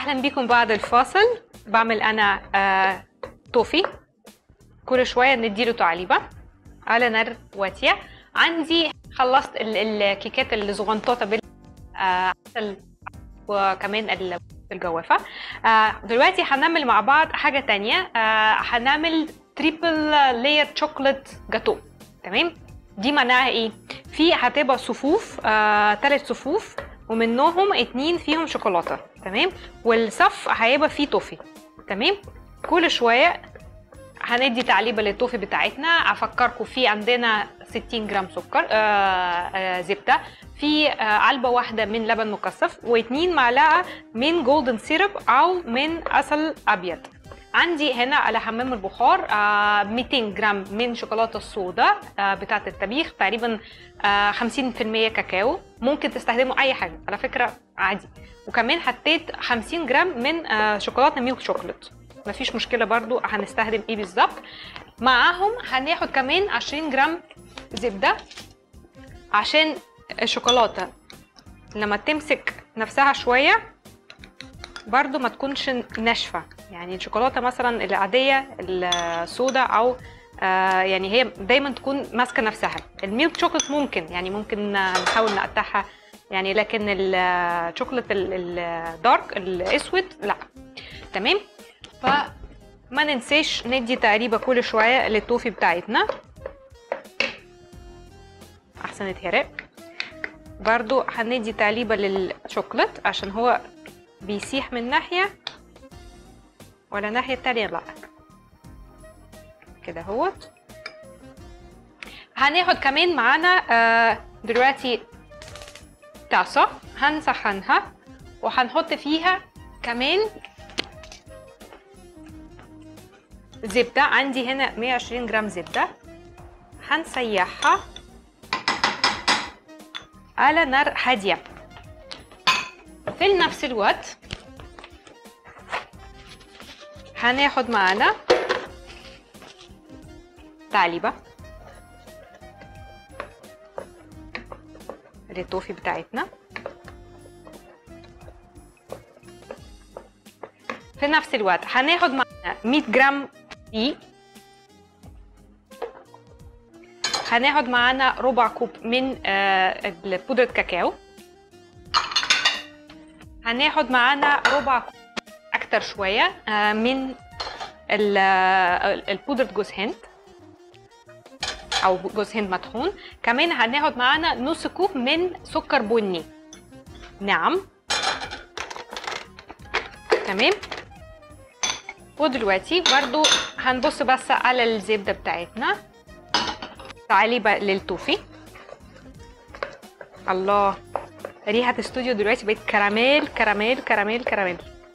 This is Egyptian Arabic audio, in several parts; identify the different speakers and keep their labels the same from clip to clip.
Speaker 1: اهلا بيكم بعد الفاصل بعمل انا آه توفي كل شويه نديله تعليبه على نار واتيه عندي خلصت ال- الكيكات الزغنطوطه بال آه عسل وكمان ال- الجوافه آه دلوقتي هنعمل مع بعض حاجه تانية آه هنعمل تريبل لاير شوكليت جاتو تمام دي معناها ايه في هتبقى صفوف آه ثلاث صفوف ومنهم اتنين فيهم شوكولاته تمام والصف هيبقى فيه توفي تمام كل شويه هندي تعليبه للتوفي بتاعتنا افكركم في عندنا 60 جرام سكر آه آه زبده في آه علبه واحده من لبن مكثف واتنين معلقه من جولدن سيرب او من عسل ابيض عندي هنا على حمام البخار آه 200 جرام من شوكولاته السوداء آه بتاعه الطبيخ تقريبا آه 50% كاكاو ممكن تستخدموا اي حاجه على فكره عادي وكمان حطيت 50 جرام من آه شوكولاته ميلك شوكليت مفيش مشكله برضو هنستخدم ايه بالظبط معاهم هناخد كمان 20 جرام زبده عشان الشوكولاته لما تمسك نفسها شويه برضو ما تكونش ناشفه يعني الشوكولاته مثلا العاديه السوداء او آه يعني هي دايما تكون ماسكه نفسها الميلك شوكليت ممكن يعني ممكن نحاول نقطعها يعني لكن الشوكليت الدارك الاسود لا تمام فما ننساش ندي تقريبا كل شويه للتوفي بتاعتنا احسن يتهرق برضو هندي تعليبه للشوكليت عشان هو بيسيح من ناحيه ولا ناحيه التانية لا كده اهوت هناخد كمان معانا آه دلوقتي طاسه هنسخنها وهنحط فيها كمان زبدة عندي هنا 120 جرام زبدة هنسيحها على نار هادية في نفس الوقت هناخد معانا تعليبة للتوفي بتاعتنا في نفس الوقت هناخد معانا 100 جرام دقيق هناخد معانا ربع كوب من آه بودرة كاكاو هناخد معانا ربع كوب اكتر شوية آه من البودرة جوز هند او جوز هند مطحون كمان هناخد معانا نص كوب من سكر بني نعم تمام ودلوقتي برضو هنبص بس على الزبدة بتاعتنا تعليبة للتوفي الله ريحة الاستوديو دلوقتي بقت كراميل كراميل كراميل كراميل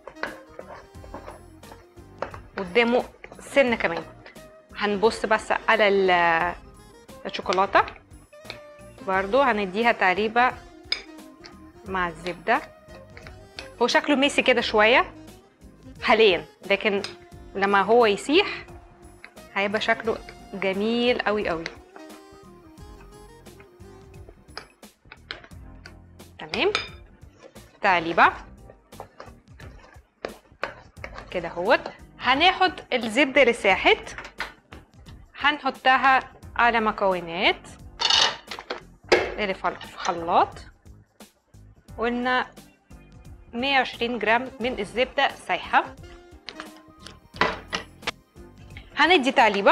Speaker 1: قدامه سنة كمان هنبص بس على الشوكولاتة برضو هنديها تعليبة مع الزبدة هو شكله ميسي كده شوية حاليا لكن لما هو يسيح هيبقى شكله جميل قوي قوي تمام تعليبه كده اهوت هناخد الزبده اللي ساحت هنحطها على مكونات اللي في الخلاط قلنا 120 جرام من الزبدة سايحة هندي تعليبة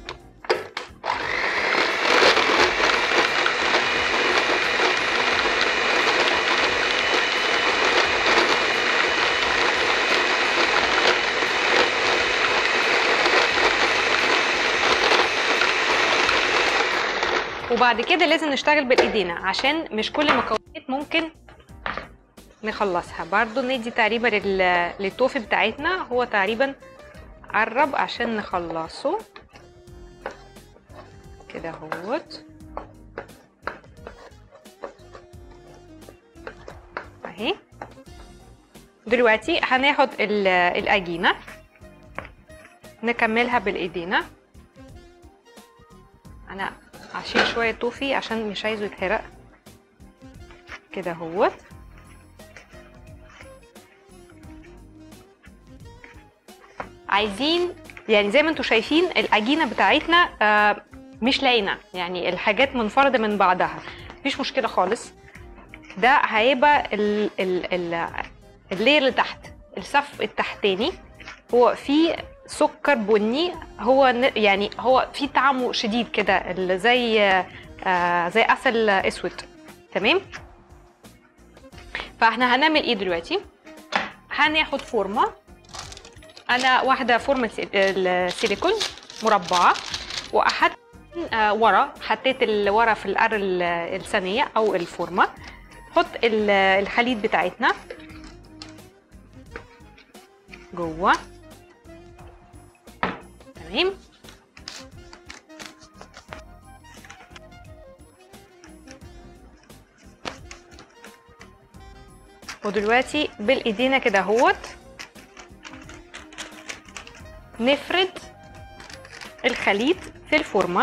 Speaker 1: وبعد كده لازم نشتغل بالايدينا عشان مش كل المكونات ممكن نخلصها برضو ندي تقريبا للتوفي بتاعتنا هو تقريبا قرب عشان نخلصه كده اهوت اهي دلوقتي هناخد العجينه نكملها بالايدينا انا هشيل شويه توفي عشان مش عايزه يتحرق كده اهوت عايزين يعني زي ما انتم شايفين العجينه بتاعتنا آه، مش لاينه يعني الحاجات منفرده من بعضها مفيش مشكله خالص ده هيبقى ال ال ال اللير اللي تحت الصف التحتاني هو فيه سكر بني هو ن- يعني هو فيه طعمه شديد كده ال- زي آه زي عسل اسود تمام فاحنا هنعمل ايه دلوقتي هناخد فورمه انا واحده فورمه سي- السيليكون مربعه واحط آه، ورا حطيت الورا في القر ال- الصينيه او الفورمه حط ال- الخليط بتاعتنا جوه تمام ودلوقتي بالايدينا كده اهوت نفرد الخليط في الفورمه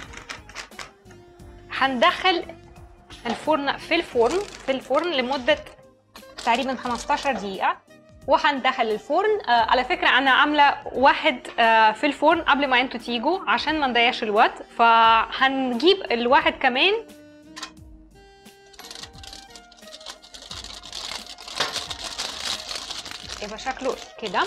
Speaker 1: هندخل الفرن في الفرن في الفرن لمده تقريبا 15 دقيقه وهندخل الفرن آه على فكره انا عامله واحد آه في الفرن قبل ما انتوا تيجوا عشان ما نضيعش الوقت فهنجيب الواحد كمان يبقى شكله كده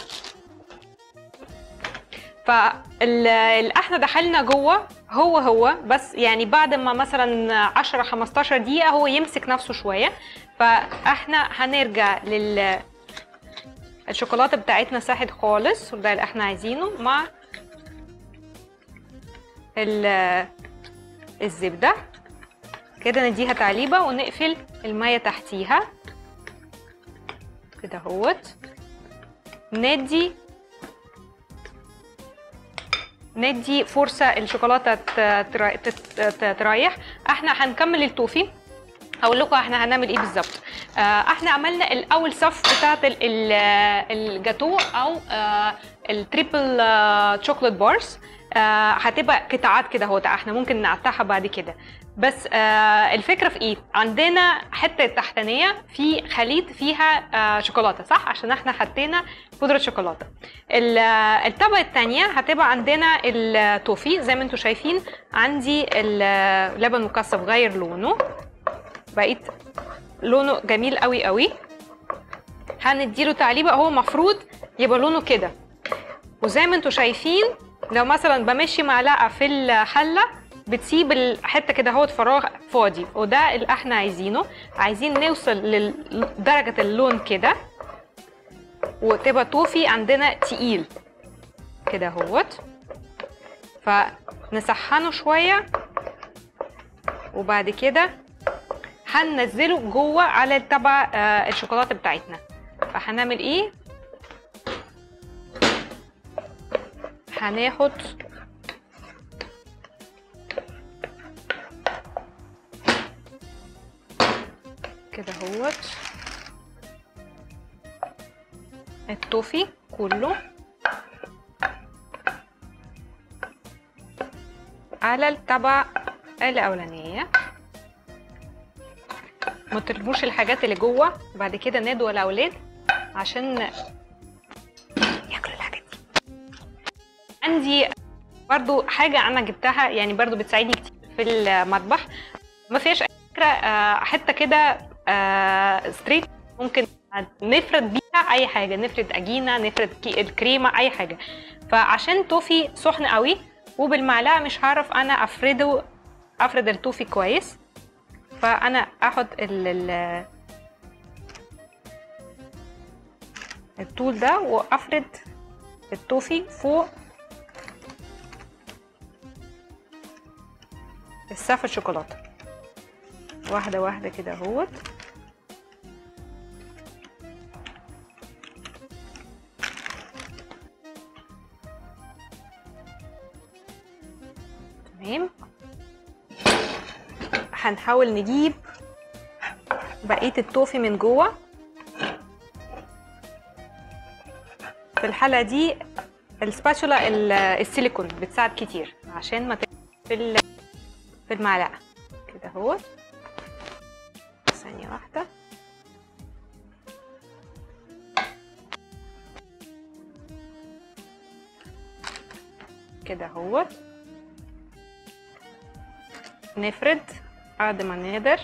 Speaker 1: فاحنا دخلنا جوه هو هو بس يعني بعد ما مثلا 10 15 دقيقه هو يمسك نفسه شويه فاحنا هنرجع لل الشوكولاته بتاعتنا ساحت خالص وده اللي احنا عايزينه مع ال- الزبده كده نديها تعليبه ونقفل الميه تحتيها كده اهوت ندي ندي فرصة الشوكولاتة ت- ترا- تت- ت- تريح احنا هنكمل التوفي هقول لكم احنا هنعمل ايه بالظبط آه، احنا عملنا الاول صف بتاعت ال- ال- الجاتو او آه، التريبل آه، شوكولات بارز آه، هتبقى قطعات كده اهو احنا ممكن نقطعها بعد كده بس آه، الفكره في ايه عندنا حته تحتانيه في خليط فيها آه، شوكولاته صح عشان احنا حطينا بودره شوكولاته ال- آه، الطبقه الثانيه هتبقى عندنا التوفي زي ما انتم شايفين عندي اللبن مكثف غير لونه بقيت لونه جميل قوي قوي هنديله تعليبه هو المفروض يبقى لونه كده وزي ما انتم شايفين لو مثلا بمشي معلقه في الحله بتسيب الحته كده اهوت فراغ فاضي وده اللي احنا عايزينه عايزين نوصل لدرجه اللون كده وتبقى توفي عندنا تقيل كده اهوت فنسخنه شويه وبعد كده هننزله جوه على تبع آه، الشوكولاته بتاعتنا فهنعمل ايه هناخد كده اهوت التوفي كله على الطبقة الأولانية ما ترموش الحاجات اللي جوه وبعد كده نادوا الأولاد عشان ياكلوا الحاجات دي عندي برضو حاجة أنا جبتها يعني برضو بتساعدني كتير في المطبخ ما فيهاش أي فكرة آه، حتة كده آه، ستريت ممكن نفرد بيها أي حاجة نفرد عجينة نفرد كي- الكريمة أي حاجة فعشان توفي سخن قوي وبالمعلقة مش هعرف أنا أفرده أفرد التوفي كويس فأنا أحط ال ال- الطول ده وأفرد التوفي فوق السقف الشوكولاته واحده واحده كده اهوت تمام هنحاول نجيب بقيه التوفي من جوه في الحاله دي السباتشولا ال- السيليكون بتساعد كتير عشان ما ت- في ال- في المعلقه كده اهو ثانيه واحده كده اهوت نفرد قد ما نقدر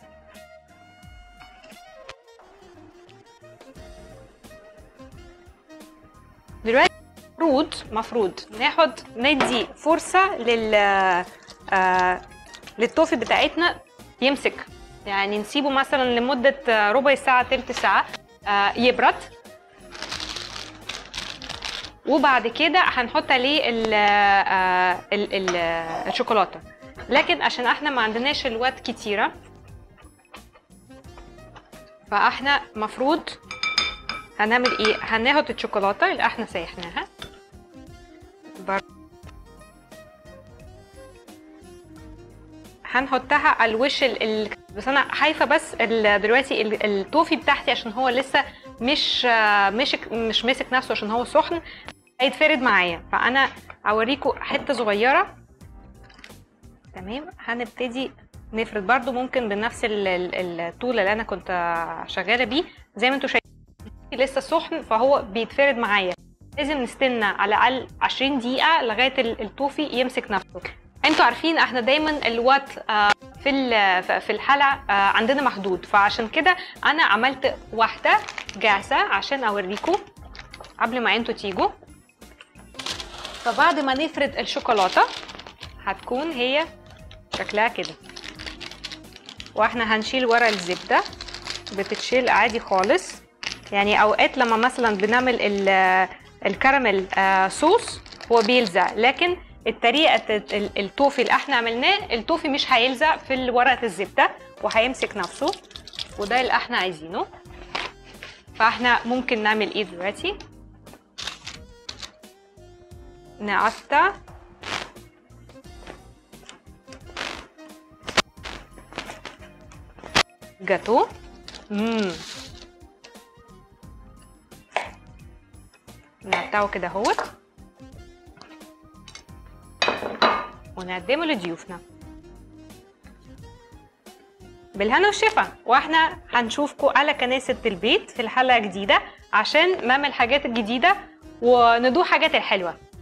Speaker 1: دلوقتي مفروض مفروض ناخد ندي فرصة لل آه للتوفي بتاعتنا يمسك يعني نسيبه مثلا لمدة آه، ربع ساعة تلت ساعة آه يبرد وبعد كده هنحط عليه ال آه، ال ال الشوكولاته لكن عشان احنا ما عندناش الوقت كتيره فاحنا مفروض هنعمل ايه هناخد الشوكولاته اللي احنا سيحناها بر- هنحطها على الوش ال... ال... بس انا خايفه بس ال... دلوقتي ال... التوفي بتاعتي عشان هو لسه مش آه، مش مش ماسك نفسه عشان هو سخن هيتفرد معايا فانا اوريكم حته صغيره تمام هنبتدي نفرد برضو ممكن بنفس ال- ال- الطول اللي انا كنت شغاله بيه زي ما انتم شايفين لسه سخن فهو بيتفرد معايا لازم نستنى على الاقل 20 دقيقه لغايه ال- التوفي يمسك نفسه انتوا عارفين احنا دايما الوقت آه، في ال- ف- في الحلقه آه، عندنا محدود فعشان كده انا عملت واحده جاهزه عشان اوريكم قبل ما انتوا تيجوا فبعد ما نفرد الشوكولاته هتكون هي شكلها كده واحنا هنشيل ورق الزبده بتتشيل عادي خالص يعني اوقات لما مثلا بنعمل ال- الكراميل آه، صوص هو بيلزق لكن الطريقه ال- التوفي اللي احنا عملناه التوفي مش هيلزق في ورقه الزبده وهيمسك نفسه وده اللي احنا عايزينه فاحنا ممكن نعمل ايه دلوقتي نقطع جاتو امم نقطعه كده اهوت ونقدمه لضيوفنا بالهنا والشفا واحنا هنشوفكم على كناسة البيت في الحلقة جديدة عشان نعمل حاجات جديدة وندوق حاجات الحلوة